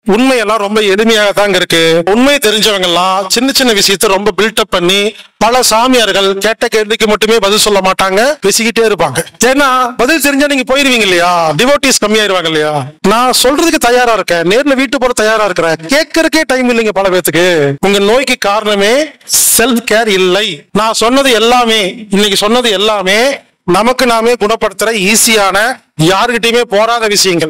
உண்மையெல்லாம் ரொம்ப எளிமையாக தாங்க இருக்கு உண்மை தெரிஞ்சவங்க எல்லாம் சின்ன சின்ன விஷயத்தை ரொம்ப பில்டப் பண்ணி பல சாமியார்கள் கேட்ட கேள்விக்கு மட்டுமே பதில் சொல்ல மாட்டாங்க பேசிக்கிட்டே இருப்பாங்க ஏன்னா பதில் தெரிஞ்சா நீங்க போயிருவீங்க இல்லையா டிவோட்டிஸ் கம்மியாயிருவாங்க இல்லையா நான் சொல்றதுக்கு தயாரா இருக்கேன் நேர்ல வீட்டு போற தயாரா இருக்கிறேன் கேட்கறக்கே டைம் இல்லைங்க பல பேத்துக்கு உங்க நோய்க்கு காரணமே செல்ஃப் கேர் இல்லை நான் சொன்னது எல்லாமே இன்னைக்கு சொன்னது எல்லாமே நமக்கு நாமே குணப்படுத்துற ஈஸியான யாருகிட்டயுமே போராத விஷயங்கள்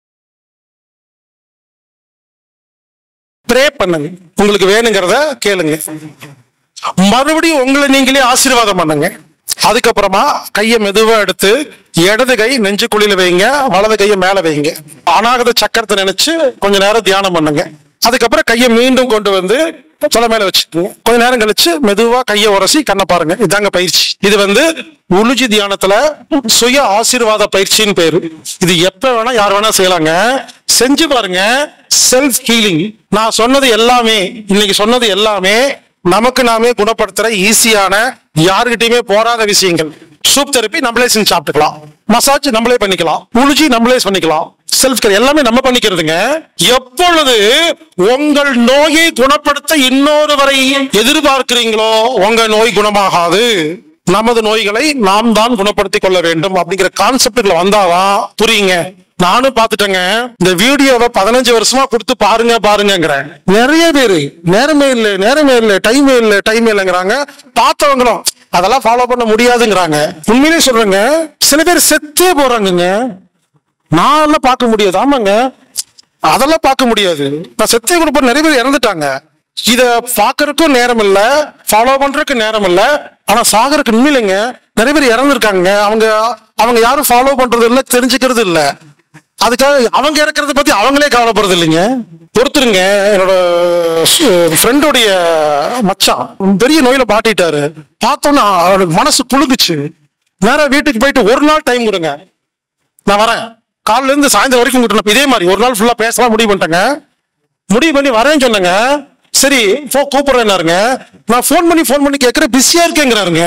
ப்ரே பண்ணுங்க உங்களுக்கு வேணுங்கிறத கேளுங்க மறுபடியும் உங்களை நீங்களே ஆசீர்வாதம் பண்ணுங்க அதுக்கப்புறமா கையை மெதுவா எடுத்து இடது கை நெஞ்சுக்குழியில வைங்க வலது கையை மேல வைங்க அநாகத சக்கரத்தை நினைச்சு கொஞ்ச நேரம் தியானம் பண்ணுங்க அதுக்கப்புறம் கையை மீண்டும் கொண்டு வந்து தொலை மேல வச்சுக்கோங்க கொஞ்ச நேரம் கழிச்சு மெதுவா கையை உரசி கண்ணை பாருங்க இதாங்க பயிற்சி இது வந்து உளுஜி தியானத்துல சுய ஆசீர்வாத பயிற்சின்னு பேரு இது எப்ப வேணா யார் வேணா செய்யலாங்க செஞ்சு பாருங்க செல்ஃப் ஹீலிங் நான் சொன்னது எல்லாமே இன்னைக்கு சொன்னது எல்லாமே நமக்கு நாமே குணப்படுத்துற ஈஸியான யாருகிட்டயுமே போராத விஷயங்கள் சூப் தெரப்பி நம்மளே செஞ்சு சாப்பிட்டுக்கலாம் மசாஜ் நம்மளே பண்ணிக்கலாம் உளுச்சி நம்மளே பண்ணிக்கலாம் செல்ஃப் கேர் எல்லாமே நம்ம பண்ணிக்கிறதுங்க எப்பொழுது உங்கள் நோயை குணப்படுத்த இன்னொருவரை எதிர்பார்க்கிறீங்களோ உங்க நோய் குணமாகாது நமது நோய்களை நாம் தான் குணப்படுத்திக் கொள்ள வேண்டும் அப்படிங்கிற கான்செப்டுல வந்தாதான் புரியுங்க நானும் பாத்துட்டேங்க இந்த வீடியோவை பதினஞ்சு வருஷமா கொடுத்து பாருங்க பாருங்கங்கிறேன் நிறைய பேரு நேரமே இல்ல நேரமே இல்ல டைமே இல்ல டைம் இல்லைங்கிறாங்க பார்த்தவங்களும் அதெல்லாம் ஃபாலோ பண்ண முடியாதுங்கிறாங்க உண்மையிலே சொல்றேங்க சில பேர் செத்தே போறாங்கங்க நான் எல்லாம் பார்க்க முடியாது ஆமாங்க அதெல்லாம் பார்க்க முடியாது நான் செத்தே கொடுப்ப நிறைய பேர் இறந்துட்டாங்க இத பாக்குறதுக்கும் நேரம் இல்ல ஃபாலோ பண்றதுக்கு நேரம் இல்ல ஆனா சாகருக்கு உண்மையிலைங்க நிறைய பேர் இறந்துருக்காங்க அவங்க அவங்க யாரும் ஃபாலோ பண்றது இல்ல தெரிஞ்சுக்கிறது இல்ல அதுக்காக அவங்க இறக்குறத பத்தி அவங்களே கவலைப்படுறது இல்லைங்க பொறுத்துருங்க என்னோட ஃப்ரெண்டுடைய மச்சான் பெரிய நோயில மாட்டிட்டாரு பார்த்தோன்னா அவனுக்கு மனசு புழுங்குச்சு நேரா வீட்டுக்கு போயிட்டு ஒரு நாள் டைம் கொடுங்க நான் வரேன் காலையில இருந்து சாயந்தரம் வரைக்கும் கூட்டணும் இதே மாதிரி ஒரு நாள் ஃபுல்லா பேசலாம் முடிவு பண்ணிட்டேங்க முடிவு பண்ணி வரேன்னு சொன்னேங்க சரி போ கூப்பிடுறேன்னாருங்க நான் ஃபோன் பண்ணி ஃபோன் பண்ணி கேட்கறேன் பிஸியா இருக்கேங்கிறாருங்க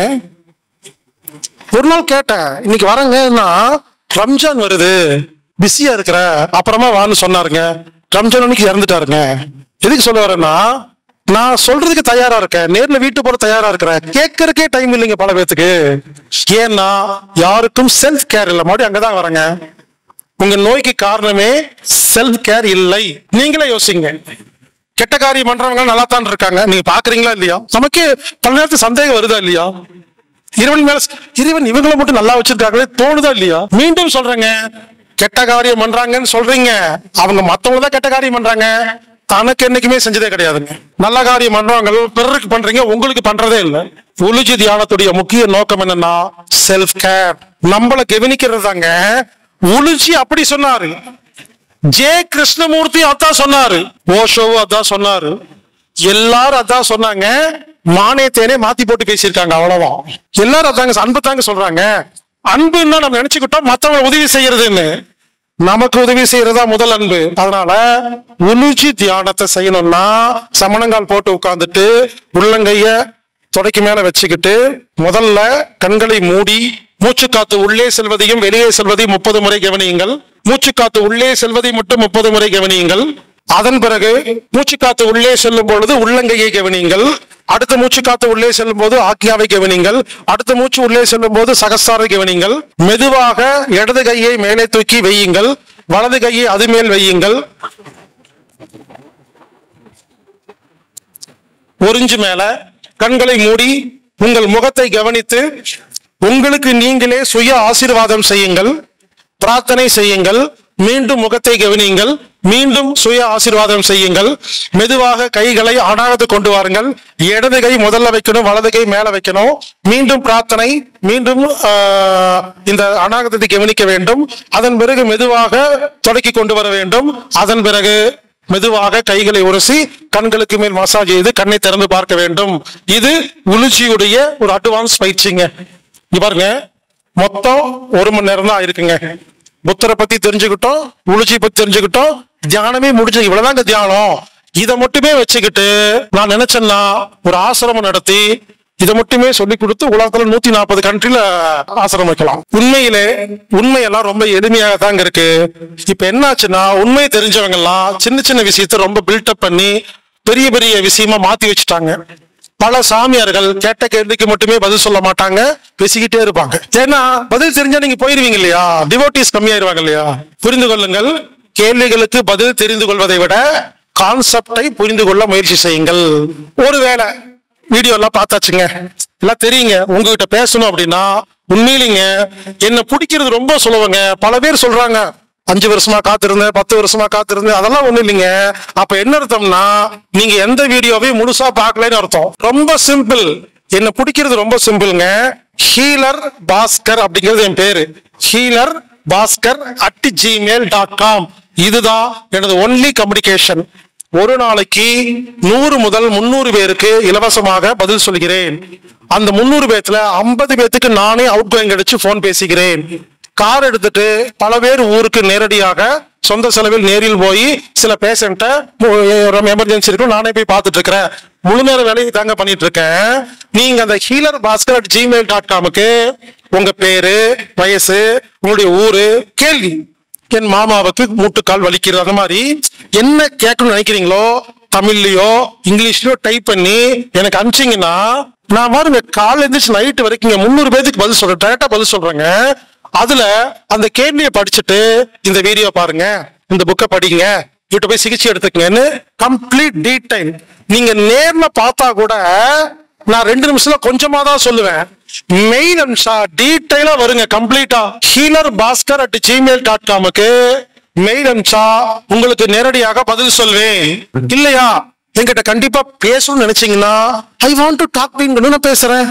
ஒரு நாள் கேட்டேன் இன்னைக்கு வரேங்கன்னா ரம்ஜான் வருது பிஸியா இருக்கிற அப்புறமா வான்னு சொன்னாருங்க ரம்ஜான் அன்னைக்கு இறந்துட்டாருங்க எதுக்கு சொல்ல வரேன்னா நான் சொல்றதுக்கு தயாரா இருக்கேன் நேர்ல வீட்டு போற தயாரா இருக்கிறேன் கேட்கறக்கே டைம் இல்லைங்க பல பேத்துக்கு ஏன்னா யாருக்கும் செல்ஃப் கேர் இல்லை மறுபடியும் அங்கதான் வரேங்க உங்க நோய்க்கு காரணமே செல்ஃப் கேர் இல்லை நீங்களே யோசிங்க கெட்ட காரியம் பண்றவங்க நல்லா தான் இருக்காங்க நீங்க பாக்குறீங்களா இல்லையா நமக்கே பல நேரத்துக்கு சந்தேகம் வருதா இல்லையா இறைவன் மேல இறைவன் இவங்களை மட்டும் நல்லா வச்சிருக்காங்களே தோணுதா இல்லையா மீண்டும் சொல்றேங்க கெட்ட காரியம் பண்றாங்கன்னு சொல்றீங்க அவங்க மத்தவங்க தான் கெட்ட காரியம் பண்றாங்க தனக்கு என்னைக்குமே செஞ்சதே கிடையாதுங்க நல்ல காரியம் பண்றவங்க பிறருக்கு பண்றீங்க உங்களுக்கு பண்றதே இல்ல உலுஜி தியானத்துடைய முக்கிய நோக்கம் என்னன்னா செல்ஃப் கேர் நம்மள கவனிக்கிறது தாங்க உலுஜி அப்படி சொன்னாரு ஜே கிருஷ்ணமூர்த்தி அதான் சொன்னாரு ஓஷோவும் அதான் சொன்னாரு எல்லாரும் அதான் சொன்னாங்க மானே தேனே மாத்தி போட்டு பேசியிருக்காங்க அவ்வளவுதான் எல்லாரும் அதாங்க அன்பு தாங்க சொல்றாங்க அன்புன்னா நம்ம நினைச்சுக்கிட்டோம் மத்தவங்க உதவி செய்யறதுன்னு நமக்கு உதவி செய்யறதா முதல் அன்பு அதனால உலுச்சி தியானத்தை செய்யணும்னா சமணங்கால் போட்டு உட்கார்ந்துட்டு உள்ளங்கைய தொடைக்கு மேல வச்சுக்கிட்டு முதல்ல கண்களை மூடி மூச்சு காத்து உள்ளே செல்வதையும் வெளியே செல்வதையும் முப்பது முறை கவனியுங்கள் மூச்சு காத்து உள்ளே செல்வதை மட்டும் முப்பது முறை கவனியுங்கள் அதன் பிறகு மூச்சு காத்து உள்ளே செல்லும் பொழுது உள்ளங்கையை கவனியுங்கள் அடுத்த மூச்சு காத்து உள்ளே செல்லும் போது ஆக்கியாவை கவனியுங்கள் அடுத்த மூச்சு உள்ளே செல்லும் போது சகஸ்தாரை கவனியுங்கள் மெதுவாக இடது கையை மேலே தூக்கி வையுங்கள் வலது கையை அது மேல் வையுங்கள் ஒரிஞ்சு மேல கண்களை மூடி உங்கள் முகத்தை கவனித்து உங்களுக்கு நீங்களே சுய ஆசீர்வாதம் செய்யுங்கள் பிரார்த்தனை செய்யுங்கள் மீண்டும் முகத்தை கவனியுங்கள் மீண்டும் சுய ஆசீர்வாதம் செய்யுங்கள் மெதுவாக கைகளை அனாகத்து கொண்டு வாருங்கள் இடது கை முதல்ல வைக்கணும் வலது கை மேல வைக்கணும் மீண்டும் பிரார்த்தனை மீண்டும் ஆஹ், இந்த அநாகதத்தை கவனிக்க வேண்டும் அதன் பிறகு மெதுவாக தொடக்கி கொண்டு வர வேண்டும் அதன் பிறகு மெதுவாக கைகளை உரசி கண்களுக்கு மேல் மசாஜ் செய்து கண்ணை திறந்து பார்க்க வேண்டும் இது உளுச்சியுடைய ஒரு அட்வான்ஸ் பயிற்சிங்க இங்க பாருங்க மொத்தம் ஒரு மணி நேரம் தான் இருக்குங்க புத்தரை பத்தி தெரிஞ்சுக்கிட்டோம் உளுச்சி பத்தி தெரிஞ்சுக்கிட்டோம் தியானமே முடிஞ்சு இவ்வளவுதாங்க தியானம் இதை மட்டுமே வச்சுக்கிட்டு நான் நினைச்சேன்னா ஒரு ஆசிரமம் நடத்தி இதை மட்டுமே சொல்லி கொடுத்து உலகத்துல நூத்தி நாற்பது கண்ட்ரில ஆசிரமம் வைக்கலாம் உண்மையிலே உண்மையெல்லாம் ரொம்ப எளிமையாக தாங்க இருக்கு இப்ப என்னாச்சுன்னா உண்மை தெரிஞ்சவங்க எல்லாம் சின்ன சின்ன விஷயத்த ரொம்ப பில்டப் பண்ணி பெரிய பெரிய விஷயமா மாத்தி வச்சுட்டாங்க பல சாமியார்கள் கேட்ட கேள்விக்கு மட்டுமே பதில் சொல்ல மாட்டாங்க பேசிக்கிட்டே இருப்பாங்க ஏன்னா பதில் தெரிஞ்சா நீங்க போயிருவீங்க இல்லையா டிவோட்டிஸ் கம்மியாயிருவாங்க இல்லையா புரிந்து கொள்ளுங்கள் கேள்விகளுக்கு பதில் தெரிந்து கொள்வதை விட கான்செப்டை புரிந்து கொள்ள முயற்சி செய்யுங்கள் ஒருவேளை வீடியோ எல்லாம் பார்த்தாச்சுங்க எல்லாம் தெரியுங்க உங்ககிட்ட பேசணும் அப்படின்னா உண்மையிலிங்க என்ன பிடிக்கிறது ரொம்ப சுலபங்க பல பேர் சொல்றாங்க அஞ்சு வருஷமா காத்திருந்தேன் பத்து வருஷமா காத்திருந்தேன் அதெல்லாம் ஒண்ணு இல்லைங்க அப்ப என்ன அர்த்தம்னா நீங்க எந்த வீடியோவையும் முழுசா பார்க்கலன்னு அர்த்தம் ரொம்ப சிம்பிள் என்ன பிடிக்கிறது ரொம்ப சிம்பிள்ங்க ஹீலர் பாஸ்கர் அப்படிங்கிறது என் பேரு healer Bhaskar at Gmail dot com இதுதான் எனது ஒன்லி கம்யூனிகேஷன் ஒரு நாளைக்கு நூறு முதல் முன்னூறு பேருக்கு இலவசமாக பதில் சொல்கிறேன் அந்த முன்னூறு பேத்துல ஐம்பது பேத்துக்கு நானே அவுட் கோயிங் அடிச்சு போன் பேசிக்கிறேன் கார் எடுத்துட்டு பல பேர் ஊருக்கு நேரடியாக சொந்த செலவில் நேரில் போய் சில பேஷண்ட்டை எமர்ஜென்சி இருக்கும் நானே போய் பார்த்துட்டு இருக்கிறேன் முழு நேர வேலையை தாங்க பண்ணிட்டு இருக்கேன் நீங்க அந்த healer Bhaskar at Gmail dot காமுக்கு உங்க பேரு வயசு உங்களுடைய ஊரு கேள்வி என் மாமாவுக்கு மூட்டுக்கால் வலிக்கிறது அந்த மாதிரி என்ன கேட்கணும்னு நினைக்கிறீங்களோ தமிழ்லயோ இங்கிலீஷ்லயோ டைப் பண்ணி எனக்கு அனுப்பிச்சீங்கன்னா நான் பாருங்க காலைல எந்திரிச்சு நைட்டு வரைக்கும் இங்க முந்நூறு பேருக்கு பதில் சொல்றேன் டேரக்டா பதில் சொல்றேங்க அதுல அந்த கேள்வியை படிச்சுட்டு இந்த வீடியோ பாருங்க இந்த புக்கை படிங்க இவட்ட போய் சிகிச்சை எடுத்துக்கங்கன்னு கம்ப்ளீட் டீடைல் நீங்க நேர்ல பார்த்தா கூட நான் ரெண்டு நிமிஷத்துல கொஞ்சமா தான் சொல்லுவேன் மெயில் அம்சா டீடைலா வருங்க கம்ப்ளீட்டா healer Bhaskar at Gmail dot காமுக்கு மெயில் அம்சா உங்களுக்கு நேரடியாக பதில் சொல்வேன் இல்லையா என்கிட்ட கண்டிப்பா பேசணும்னு நினைச்சீங்கன்னா ஐ வாண்ட் டு டாக் நான் பேசுறேன்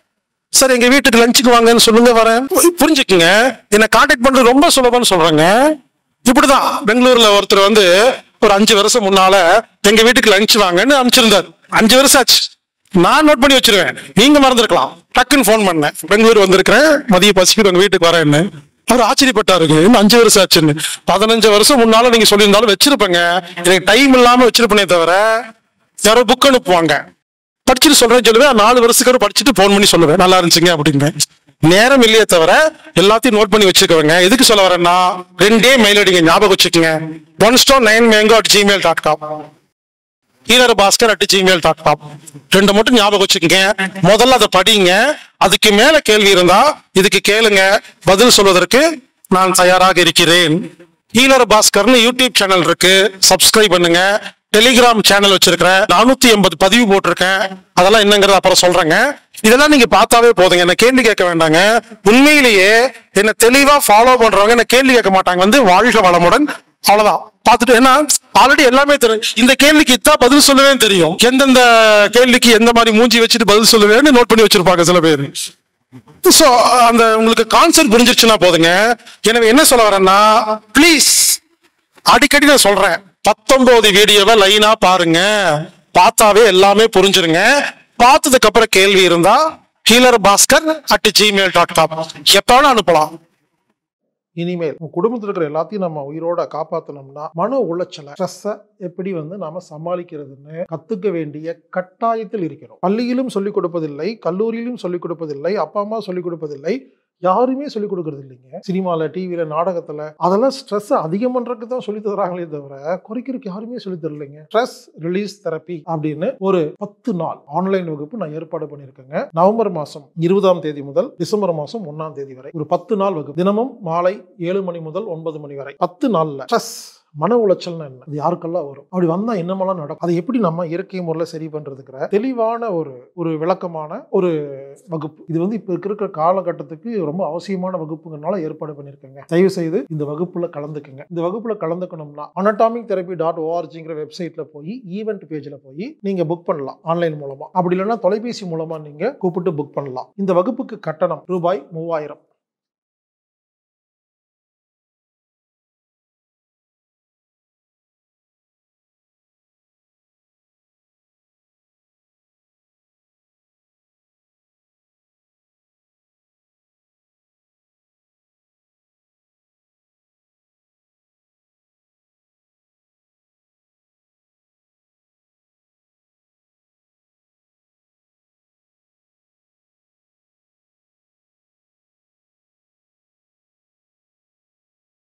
சார் எங்க வீட்டுக்கு லஞ்சுக்கு வாங்கன்னு சொல்லுங்க வரேன் புரிஞ்சுக்குங்க என்ன காண்டாக்ட் பண்றது ரொம்ப சுலபம்னு சொல்றேங்க இப்படிதான் பெங்களூர்ல ஒருத்தர் வந்து ஒரு அஞ்சு வருஷம் முன்னால எங்க வீட்டுக்கு லஞ்ச் வாங்கன்னு அனுப்பிச்சிருந்தார் அஞ்சு வருஷம் ஆச்சு நான் நோட் பண்ணி வச்சிருவேன் நீங்க மறந்துருக்கலாம் டக்குன்னு ஃபோன் பண்ணேன் பெங்களூர் வந்திருக்கிறேன் மதிய பசிக்கு உங்க வீட்டுக்கு வரேன்னு அவர் ஆச்சரியப்பட்டாருங்க இன்னும் அஞ்சு வருஷம் ஆச்சுன்னு பதினஞ்சு வருஷம் முன்னால நீங்க சொல்லியிருந்தாலும் வச்சிருப்பேங்க எனக்கு டைம் இல்லாம வச்சிருப்பேனே தவிர யாரோ புக் அனுப்புவாங்க படிச்சுட்டு சொல்றேன்னு சொல்லுவேன் நாலு வருஷத்துக்கு படிச்சுட்டு ஃபோன் பண்ணி சொல்லுவேன் நல்லா இருந்துச்சுங்க அப்படின்பேன் நேரம் இல்லையே தவிர எல்லாத்தையும் நோட் பண்ணி வச்சுக்கோங்க எதுக்கு சொல்ல வரேன்னா ரெண்டே மெயில் அடிங்க ஞாபகம் வச்சுக்கோங்க one stone nine mango at Gmail dot com healer Bhaskar at Gmail dot com ரெண்டு மட்டும் ஞாபகம் வச்சுக்கோங்க முதல்ல அதை படிங்க அதுக்கு மேல கேள்வி இருந்தா இதுக்கு கேளுங்க பதில் சொல்வதற்கு நான் தயாராக இருக்கிறேன் ஹீலர் பாஸ்கர்னு யூடியூப் சேனல் இருக்கு சப்ஸ்கிரைப் பண்ணுங்க டெலிகிராம் சேனல் வச்சிருக்கிறேன் நானூத்தி எண்பது பதிவு போட்டிருக்கேன் அதெல்லாம் என்னங்கிறத அப்புறம் சொல்றேங்க இதெல்லாம் நீங்க பார்த்தாவே போதுங்க என்ன கேள்வி கேட்க வேண்டாங்க உண்மையிலேயே என்ன தெளிவா ஃபாலோ பண்றவங்க என்ன கேள்வி கேட்க மாட்டாங்க வந்து வாழ்க வளமுடன் அவ்வளவுதான் பார்த்துட்டு ஏன்னா ஆல்ரெடி எல்லாமே தெரியும் இந்த கேள்விக்கு இதான் பதில் சொல்லவே தெரியும் எந்தெந்த கேள்விக்கு எந்த மாதிரி மூஞ்சி வச்சுட்டு பதில் சொல்லுவேன்னு நோட் பண்ணி வச்சிருப்பாங்க சில பேர் சோ அந்த உங்களுக்கு கான்செப்ட் புரிஞ்சிருச்சுன்னா போதுங்க எனவே என்ன சொல்ல வரேன்னா ப்ளீஸ் அடிக்கடி நான் சொல்றேன் பத்தொன்பது வீடியோவை லைனா பாருங்க பார்த்தாவே எல்லாமே புரிஞ்சிருங்க பார்த்ததுக்கு அப்புறம் கேள்வி இருந்தா healer Bhaskar at Gmail dot com எப்ப வேணா அனுப்பலாம் இனிமேல் உங்க குடும்பத்தில் இருக்கிற எல்லாத்தையும் நம்ம உயிரோட காப்பாற்றணும்னா மன உளைச்சலை ஸ்ட்ரெஸ்ஸை எப்படி வந்து நாம சமாளிக்கிறதுன்னு கத்துக்க வேண்டிய கட்டாயத்தில் இருக்கிறோம் பள்ளியிலும் சொல்லிக் கொடுப்பதில்லை கல்லூரியிலும் சொல்லிக் கொடுப்பதில்லை அப்பா அம்மா சொல்லிக் கொடுப்பதில்லை யாருமே சொல்லிக் கொடுக்கறது இல்லைங்க சினிமாவில் டிவியில் நாடகத்தில் அதெல்லாம் ஸ்ட்ரெஸ்ஸை அதிகம் பண்ணுறதுக்கு தான் சொல்லி தராங்களே தவிர குறைக்கிறதுக்கு யாருமே சொல்லி தரலைங்க ஸ்ட்ரெஸ் ரிலீஸ் தெரப்பி அப்படின்னு ஒரு பத்து நாள் ஆன்லைன் வகுப்பு நான் ஏற்பாடு பண்ணியிருக்கேங்க நவம்பர் மாதம் இருபதாம் தேதி முதல் டிசம்பர் மாதம் ஒன்றாம் தேதி வரை ஒரு பத்து நாள் வகுப்பு தினமும் மாலை ஏழு மணி முதல் ஒன்பது மணி வரை பத்து நாளில் ஸ்ட்ரெஸ் மன உளைச்சல்னா என்ன அது யாருக்கெல்லாம் வரும் அப்படி வந்தா என்னமெல்லாம் நடக்கும் அதை எப்படி நம்ம இயற்கை முறையில் சரி பண்றதுங்கிற தெளிவான ஒரு ஒரு விளக்கமான ஒரு வகுப்பு இது வந்து இப்போ இருக்கிற காலகட்டத்துக்கு ரொம்ப அவசியமான வகுப்புங்கனால ஏற்பாடு பண்ணியிருக்கேங்க தயவு செய்து இந்த வகுப்புல கலந்துக்குங்க இந்த வகுப்புல கலந்துக்கணும்னா அனட்டாமிக் தெரப்பி டாட் ஓஆர்ஜிங்கிற வெப்சைட்ல போய் ஈவெண்ட் பேஜ்ல போய் நீங்க புக் பண்ணலாம் ஆன்லைன் மூலமா அப்படி இல்லைன்னா தொலைபேசி மூலமா நீங்க கூப்பிட்டு புக் பண்ணலாம் இந்த வகுப்புக்கு கட்டணம் ரூபாய் மூவாயிரம்